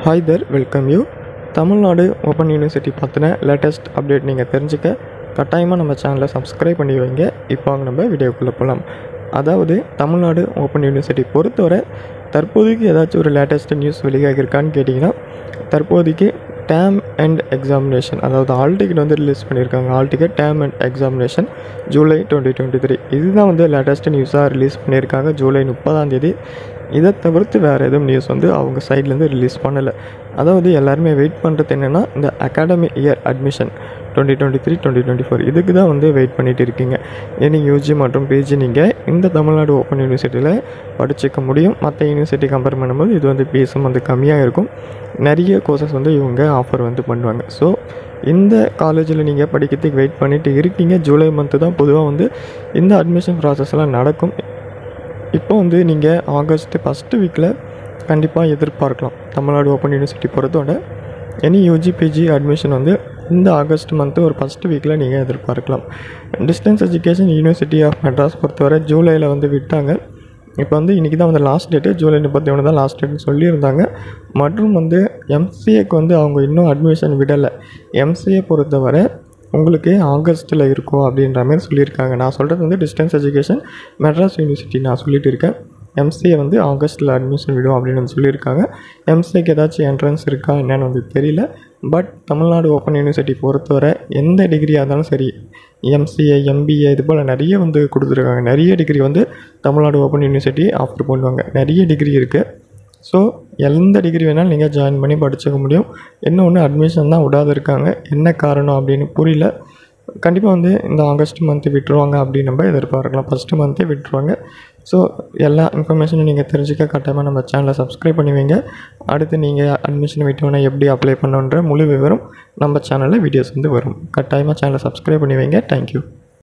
hi Dhar welcome you Tamil Nadu open university பற்றின latest update நீங்கள் தெரிஞ்சுக்க கட்டாயமாக நம்ம சேனலை சப்ஸ்கிரைப் பண்ணி வைங்க இப்போ வாங்க நம்ம வீடியோக்குள்ளே போகலாம் அதாவது தமிழ்நாடு ஓப்பன் யூனிவர்சிட்டி பொறுத்தவரை தற்போதைக்கு ஏதாச்சும் ஒரு லேட்டஸ்ட் நியூஸ் வெளியாகிருக்கான்னு கேட்டிங்கன்னா தற்போதைக்கு டேம் அண்ட் எக்ஸாமினேஷன் அதாவது ஆல் டிக்கெட் வந்து ரிலீஸ் பண்ணியிருக்காங்க hall ticket term end examination July twenty twenty three இதுதான் வந்து லேட்டஸ்ட் நியூஸாக ரிலீஸ் பண்ணியிருக்காங்க ஜூலை முப்பதாம் தேதி இதை தவிர்த்து வேறு எதுவும் நியூஸ் வந்து அவங்க சைட்லேருந்து ரிலீஸ் பண்ணலை அதாவது எல்லாருமே வெயிட் பண்ணுறது என்னென்னா இந்த academy year admission twenty twenty three twenty twenty four இதுக்கு தான் வந்து வெயிட் பண்ணிகிட்டு இருக்கீங்க இனி யூஜி மற்றும் பிஜி நீங்கள் இந்த தமிழ்நாடு ஓப்பன் யூனிவர்சிட்டியில் படிச்சுக்க முடியும் மற்ற யூனிவர்சிட்டி கம்பேர் பண்ணும்போது இது வந்து ஃபீஸும் வந்து கம்மியாக இருக்கும் நிறைய கோர்சஸ் வந்து இவங்க ஆஃபர் வந்து பண்ணுவாங்க ஸோ இந்த காலேஜில் நீங்கள் படிக்கிறதுக்கு வெயிட் பண்ணிவிட்டு இருக்கீங்க ஜூலை மந்த்து தான் பொதுவாக வந்து இந்த அட்மிஷன் ப்ராசஸ்லாம் நடக்கும் இப்போ வந்து நீங்கள் ஆகஸ்ட் ஃபஸ்ட்டு வீக்கில் கண்டிப்பாக எதிர்பார்க்கலாம் Tamil Nadu open university பொறுத்தோட any UG PG admission வந்து இந்த ஆகஸ்ட் மந்த்து ஒரு ஃபஸ்ட்டு வீக்கில் நீங்கள் எதிர்பார்க்கலாம் distance education university of Madras பொறுத்தவரை ஜூலையில் வந்து விட்டாங்க இப்போ வந்து இன்றைக்கி தான் வந்து லாஸ்ட் டேட்டு ஜூலை முப்பத்தி ஒன்று தான் லாஸ்ட் டேட்னு சொல்லியிருந்தாங்க மற்றும் வந்து எம்சிஏக்கு வந்து அவங்க இன்னும் அட்மிஷன் விடலை எம்சிஏ பொறுத்தவரை உங்களுக்கு ஆகஸ்ட்டில் இருக்கும் அப்படின்ற மாதிரி சொல்லியிருக்காங்க நான் சொல்கிறது வந்து டிஸ்டன்ஸ் எஜுகேஷன் மெட்ராஸ் யூனிவர்சிட்டி நான் சொல்லிட்டு இருக்கேன் எம்சிஏ வந்து ஆகஸ்ட்டில் அட்மிஷன் விடும் அப்படின்னு வந்து சொல்லியிருக்காங்க எம்சிஏக்கு ஏதாச்சும் என்ட்ரன்ஸ் இருக்கா என்னன்னு வந்து தெரியல பட் தமிழ்நாடு ஓப்பன் யூனிவர்சிட்டி பொறுத்தவரை எந்த டிகிரியாக இருந்தாலும் சரி எம்சிஏ எம்பிஏ இது போல் நிறைய வந்து கொடுத்துருக்காங்க நிறைய டிகிரி வந்து தமிழ்நாடு ஓப்பன் யூனிவர்சிட்டி ஆஃபர் பண்ணுவாங்க நிறைய டிகிரி இருக்குது ஸோ எந்த டிகிரி வேணாலும் நீங்கள் ஜாயின் பண்ணி படிச்சுக்க முடியும் என்ன ஒன்று அட்மிஷன் தான் விடாது இருக்காங்க என்ன காரணம் அப்படின்னு புரியல கண்டிப்பாக வந்து இந்த ஆகஸ்ட் மந்த்து விட்டுருவாங்க அப்படின்னு நம்ம எதிர்பார்க்கலாம் ஃபஸ்ட்டு மந்த்தே விட்டுருவாங்க ஸோ எல்லா இன்ஃபர்மேஷனும் நீங்கள் தெரிஞ்சுக்க கட்டாயமாக நம்ம சேனலை சப்ஸ்கிரைப் பண்ணி வைங்க அடுத்து நீங்கள் அட்மிஷன் விட்டோன்னா எப்படி அப்ளை பண்ணுன்ற முழு விவரம் நம்ம சேனலில் வீடியோஸ் வந்து வரும் கட்டாயமாக சேனலை சப்ஸ்கிரைப் பண்ணி வைங்க தேங்க்யூ